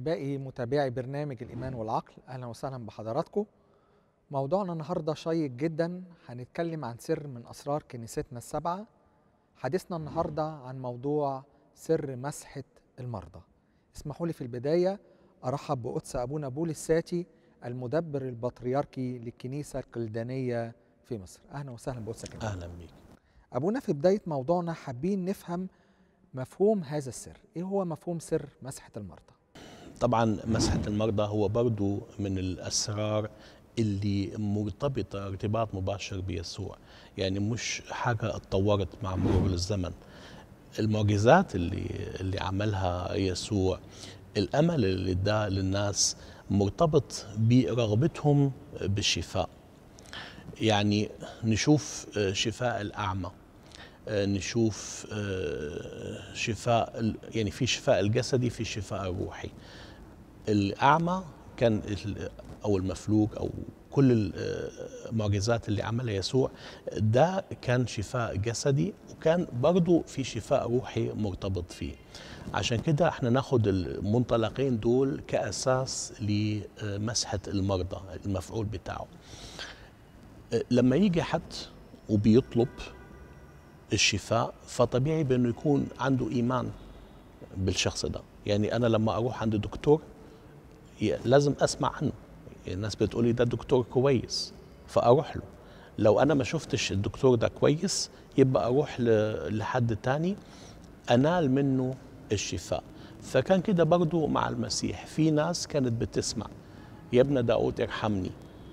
أحبائي متابعي برنامج الإيمان والعقل أهلا وسهلا بحضراتكم موضوعنا النهاردة شيق جدا هنتكلم عن سر من أسرار كنيستنا السبعة حديثنا النهاردة عن موضوع سر مسحة المرضى اسمحوا لي في البداية أرحب بقدس أبونا بولس ساتي المدبر البطريركي للكنيسة القلدانية في مصر أهلا وسهلا بقدسك يا اهلا بيك أبونا في بداية موضوعنا حابين نفهم مفهوم هذا السر إيه هو مفهوم سر مسحة المرضى طبعا مسحه المرضى هو برضو من الاسرار اللي مرتبطه ارتباط مباشر بيسوع يعني مش حاجه اتطورت مع مرور الزمن المعجزات اللي اللي عملها يسوع الامل اللي اداه للناس مرتبط برغبتهم بالشفاء يعني نشوف شفاء الاعمى نشوف شفاء ال- يعني في شفاء الجسدي في شفاء الروحي الأعمى كان ال- أو المفلوج أو كل ال- المعجزات اللي عملها يسوع ده كان شفاء جسدي وكان برضو في شفاء روحي مرتبط فيه عشان كده احنا ناخد المنطلقين دول كأساس لمسحة المرضى المفعول بتاعه لما يجي حد وبيطلب الشفاء فطبيعي بانه يكون عنده ايمان بالشخص ده يعني انا لما اروح عند دكتور ي- لازم اسمع عنه يعني الناس بتقولي ده دكتور كويس فاروح له لو انا ما شفتش الدكتور ده كويس يبقى اروح ل- لحد تاني انال منه الشفاء فكان كده برضو مع المسيح في ناس كانت بتسمع يا ابن داود ارحمني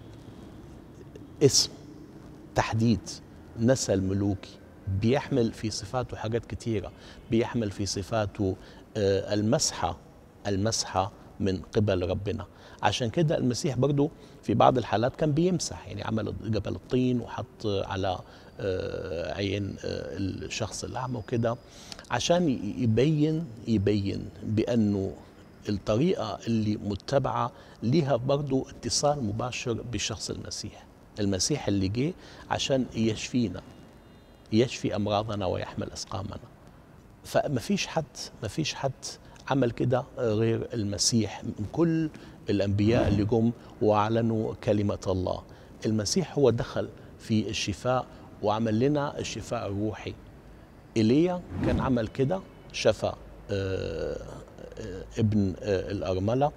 اسم تحديد نسل ملوكي بيحمل في صفاته حاجات كتيرة بيحمل في صفاته آه، المسحة المسحة من قبل ربنا عشان كده المسيح برضو في بعض الحالات كان بيمسح يعني عمل جبل الطين وحط على آه، عين آه، الشخص الأعمى وكده عشان ي- يبين يبين بأنه الطريقة اللي متبعة ليها برضو اتصال مباشر بشخص المسيح المسيح اللي جه عشان يشفينا يشفي امراضنا ويحمل اسقامنا فما فيش حد ما فيش حد عمل كده غير المسيح من كل الانبياء اللي جم واعلنوا كلمه الله المسيح هو دخل في الشفاء وعمل لنا الشفاء الروحي ايليا كان عمل كده شفى آه، آه، ابن آه، الارمله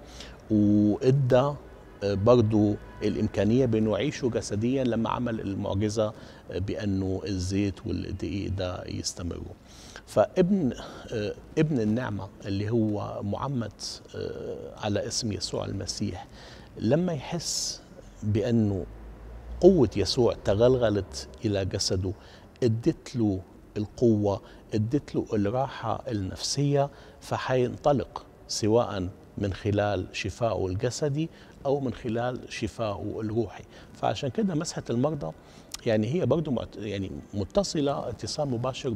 وادى آه، برضو الامكانيه بانه يعيشوا جسديا لما عمل المعجزه آه، بانه الزيت والدقيق ده يستمروا فابن آه، ابن النعمه اللي هو معمد آه، على اسم يسوع المسيح لما يحس بانه قوة يسوع تغلغلت إلى جسده ادت له القوة ادت له الراحة النفسية فحينطلق سواء من خلال شفائه الجسدي أو من خلال شفائه الروحي فعشان كده مسحة المرضى يعني هي برضو معت- يعني متصلة اتصال مباشر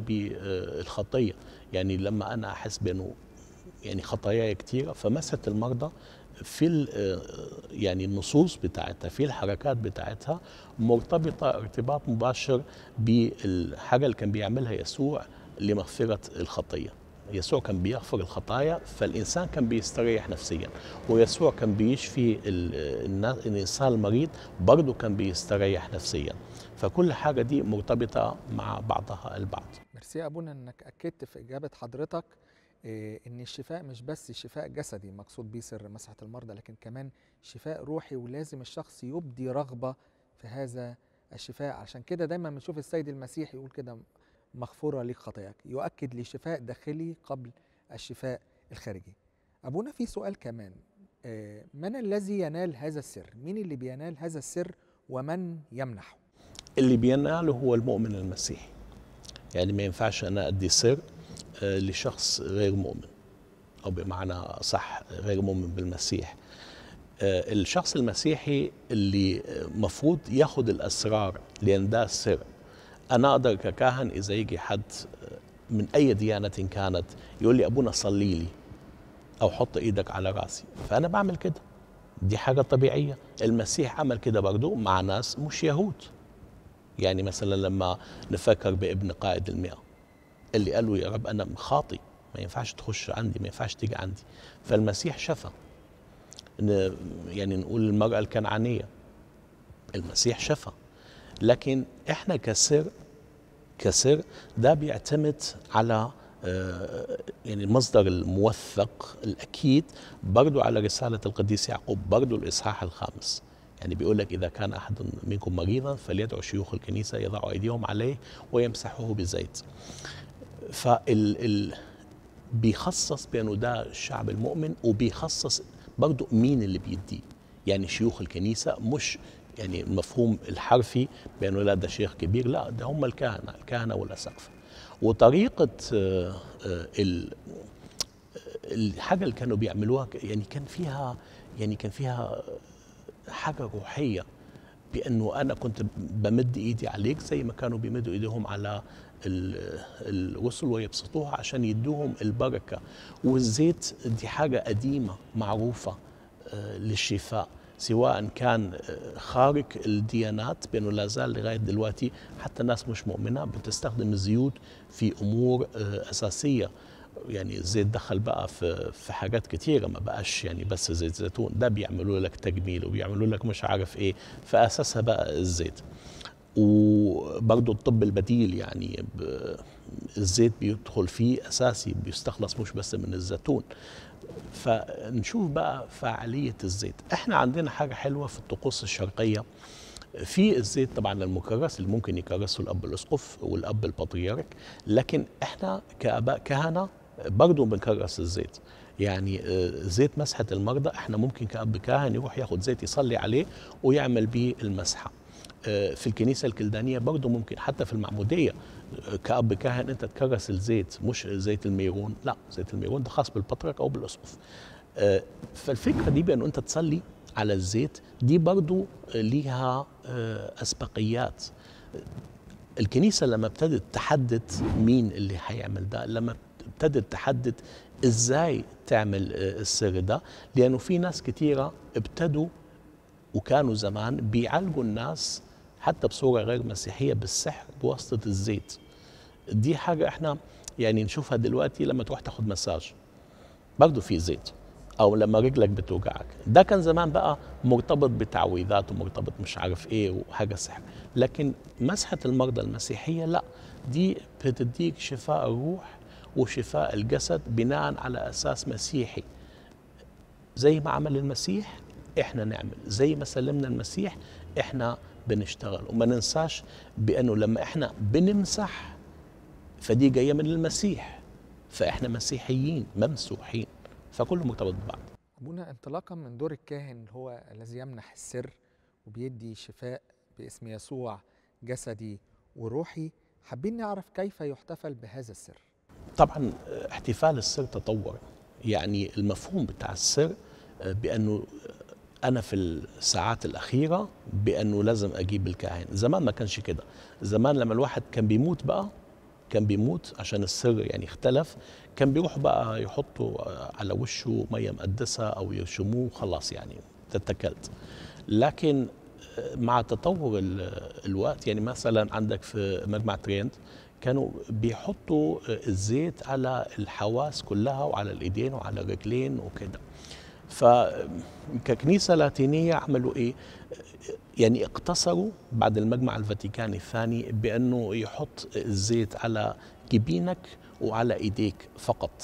بالخطية يعني لما أنا أحس بأنه يعني خطاياي كتيرة فمسحة المرضى في ال- آه، يعني النصوص بتاعتها في الحركات بتاعتها مرتبطة ارتباط مباشر بالحاجة اللي كان بيعملها يسوع لمغفرة الخطية يسوع كان بيغفر الخطايا فالإنسان كان بيستريح نفسيا ويسوع كان بيشفي ال- النا- الإنسان المريض برضه كان بيستريح نفسيا فكل حاجة دي مرتبطة مع بعضها البعض ميرسي يا ابونا انك اكدت في اجابه حضرتك إيه، ان الشفاء مش بس شفاء جسدي مقصود بيه سر مسحه المرضى لكن كمان شفاء روحي ولازم الشخص يبدي رغبه في هذا الشفاء عشان كده دايما بنشوف السيد المسيح يقول كده مغفوره ليك خطاياك يؤكد لي شفاء داخلي قبل الشفاء الخارجي ابونا في سؤال كمان آه، من الذي ينال هذا السر مين اللي بينال هذا السر ومن يمنحه اللي بيناله هو المؤمن المسيحي يعني ما ينفعش انا ادي سر آه، لشخص غير مؤمن او بمعنى صح غير مؤمن بالمسيح آه، الشخص المسيحي اللي آه، مفروض ياخد الاسرار لان ده السر انا اقدر ككاهن اذا يجي حد آه، من اي ديانه كانت يقول لي ابونا صلي لي او حط ايدك على راسي فانا بعمل كده دي حاجه طبيعيه المسيح عمل كده برضو مع ناس مش يهود يعني مثلا لما نفكر بابن قائد المئة اللي قال له يا رب أنا خاطي ما ينفعش تخش عندي ما ينفعش تيجي عندي فالمسيح شفى ن- يعني نقول المرأة الكنعانية المسيح شفى لكن احنا كسر كسر ده بيعتمد على آه، يعني المصدر الموثق الأكيد برضو على رسالة القديس يعقوب برضو الإصحاح الخامس يعني بيقول لك إذا كان أحد منكم مريضا فليدعو شيوخ الكنيسة يضعوا أيديهم عليه ويمسحوه بزيت فال ال بيخصص بأنه ده الشعب المؤمن وبيخصص برضو مين اللي بيديه يعني شيوخ الكنيسة مش يعني المفهوم الحرفي بأنه لا ده شيخ كبير لا ده هم الكهنة الكهنة والأساقفة وطريقة آه، آه، ال- الحاجة اللي كانوا بيعملوها ك- يعني كان فيها يعني كان فيها حاجة روحية بأنه أنا كنت بمد إيدي عليك زي ما كانوا بيمدوا إيديهم على ال- الرسل ويبسطوها عشان يدوهم البركة والزيت دي حاجة قديمة معروفة آه، للشفاء سواء كان آه، خارق الديانات بأنه لا زال لغاية دلوقتي حتى الناس مش مؤمنة بتستخدم الزيوت في أمور آه، أساسية يعني الزيت دخل بقى في في حاجات كتيرة ما بقاش يعني بس زيت زيتون ده بيعملوا لك تجميل وبيعملوا لك مش عارف ايه فأساسها بقى الزيت وبرضه الطب البديل يعني ب- الزيت بيدخل فيه أساسي بيستخلص مش بس من الزيتون فنشوف بقى فعالية الزيت احنا عندنا حاجة حلوة في الطقوس الشرقية في الزيت طبعا المكرس اللي ممكن يكرسه الاب الاسقف والاب البطريرك لكن احنا كاباء كهنه برضه بنكرس الزيت يعني آه، زيت مسحه المرضى احنا ممكن كاب كاهن يروح ياخد زيت يصلي عليه ويعمل بيه المسحه آه، في الكنيسه الكلدانيه برضه ممكن حتى في المعموديه آه، كاب كاهن انت تكرس الزيت مش زيت الميرون لا زيت الميرون ده خاص بالبطرك او بالاسقف آه، فالفكره دي بانه انت تصلي على الزيت دي برضو ليها آه، اسبقيات الكنيسه لما ابتدت تحدد مين اللي هيعمل ده لما ابتدت تحدد ازاي تعمل آه، السر ده لانه في ناس كتيره ابتدوا وكانوا زمان بيعالجوا الناس حتى بصوره غير مسيحيه بالسحر بواسطه الزيت دي حاجه احنا يعني نشوفها دلوقتي لما تروح تاخد مساج برضه في زيت او لما رجلك بتوجعك ده كان زمان بقى مرتبط بتعويذات ومرتبط مش عارف ايه وحاجه سحر لكن مسحه المرضى المسيحيه لا دي بتديك شفاء الروح وشفاء الجسد بناء على اساس مسيحي زي ما عمل المسيح احنا نعمل زي ما سلمنا المسيح احنا بنشتغل وما ننساش بانه لما احنا بنمسح فدي جايه من المسيح فاحنا مسيحيين ممسوحين فكله مرتبط ببعض ابونا انطلاقا من دور الكاهن اللي هو الذي يمنح السر وبيدي شفاء باسم يسوع جسدي وروحي حابين نعرف كيف يحتفل بهذا السر طبعا احتفال السر تطور يعني المفهوم بتاع السر آه، بانه انا في الساعات الاخيره بانه لازم اجيب الكاهن زمان ما كانش كده زمان لما الواحد كان بيموت بقى كان بيموت عشان السر يعني اختلف كان بيروح بقى يحطوا آه، على وشه ميه مقدسه او يرشموه خلاص يعني اتكلت لكن آه، مع تطور ال- الوقت يعني مثلا عندك في مجمع تريند كانوا بيحطوا آه، الزيت على الحواس كلها وعلى الايدين وعلى الرجلين وكده فككنيسه لاتينيه عملوا ايه يعني اقتصروا بعد المجمع الفاتيكاني الثاني بانه يحط الزيت على جبينك وعلى ايديك فقط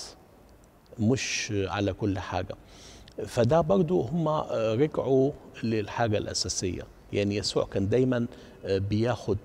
مش على كل حاجه فده برضو هم رجعوا للحاجه الاساسيه يعني يسوع كان دايما بياخد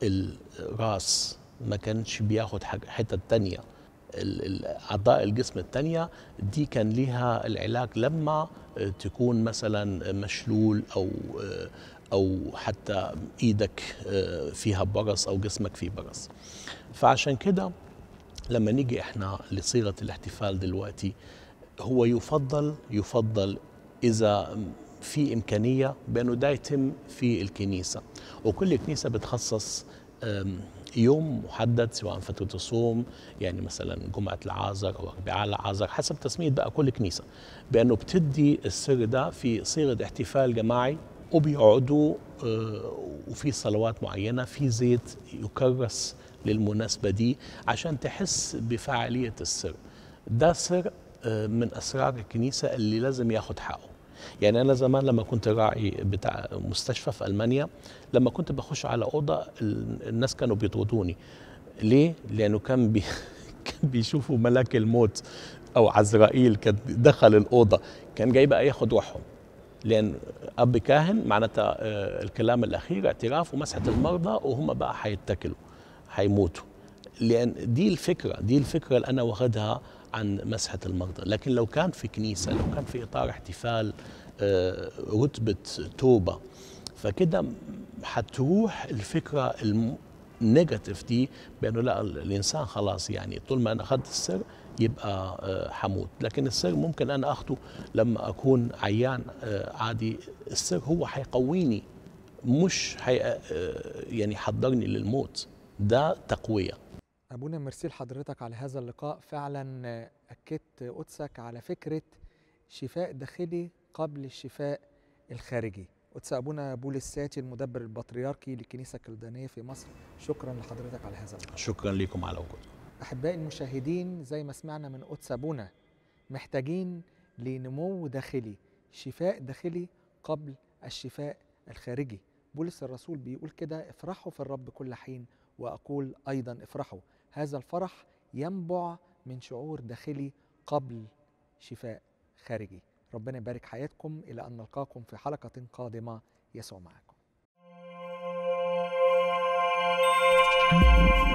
الراس ما كانش بياخد حاجة حتة تانية ال- ال- أعضاء الجسم التانية دي كان ليها العلاج لما تكون مثلا مشلول أو أو حتى إيدك فيها برص أو جسمك فيه برص فعشان كده لما نيجي احنا لصيغة الاحتفال دلوقتي هو يفضل يفضل إذا في إمكانية بأنه ده يتم في الكنيسة وكل كنيسة بتخصص أم، يوم محدد سواء فترة الصوم يعني مثلا جمعة العازر أو أربعاء العازر حسب تسمية بقى كل كنيسة بأنه بتدي السر ده في صيغة احتفال جماعي وبيقعدوا آه، وفي صلوات معينة في زيت يكرس للمناسبة دي عشان تحس بفعالية السر ده سر آه، من أسرار الكنيسة اللي لازم ياخد حقه يعني انا زمان لما كنت راعي بتاع مستشفى في المانيا لما كنت بخش على اوضه ال- الناس كانوا بيطردوني ليه لانه كان بي كان بيشوفوا ملاك الموت او عزرائيل كان دخل الاوضه كان جاي بقى ياخد روحهم لان اب كاهن معناتها آه، الكلام الاخير اعتراف ومسحه المرضى وهم بقى هيتكلوا هيموتوا لان دي الفكره دي الفكره اللي انا واخدها عن مسحه المرضى لكن لو كان في كنيسه لو كان في اطار احتفال آه، رتبه توبه فكده هتروح الفكره الم- النيجاتيف دي بانه لا الانسان خلاص يعني طول ما انا اخذت السر يبقى آه، حموت لكن السر ممكن انا اخده لما اكون عيان آه، عادي السر هو حيقويني مش حي آه، يعني حضرني للموت ده تقويه أبونا ميرسي لحضرتك على هذا اللقاء فعلا آه، أكدت قدسك على فكرة شفاء داخلي قبل الشفاء الخارجي قدس أبونا بولس ساتي المدبر البطريركي للكنيسة الكلدانية في مصر شكرا لحضرتك على هذا اللقاء شكرا لكم على وجودكم أحبائي المشاهدين زي ما سمعنا من قدس أبونا محتاجين لنمو داخلي شفاء داخلي قبل الشفاء الخارجي بولس الرسول بيقول كده افرحوا في الرب كل حين وأقول أيضا افرحوا هذا الفرح ينبع من شعور داخلي قبل شفاء خارجي ربنا يبارك حياتكم إلى أن نلقاكم في حلقة قادمة يسوع معكم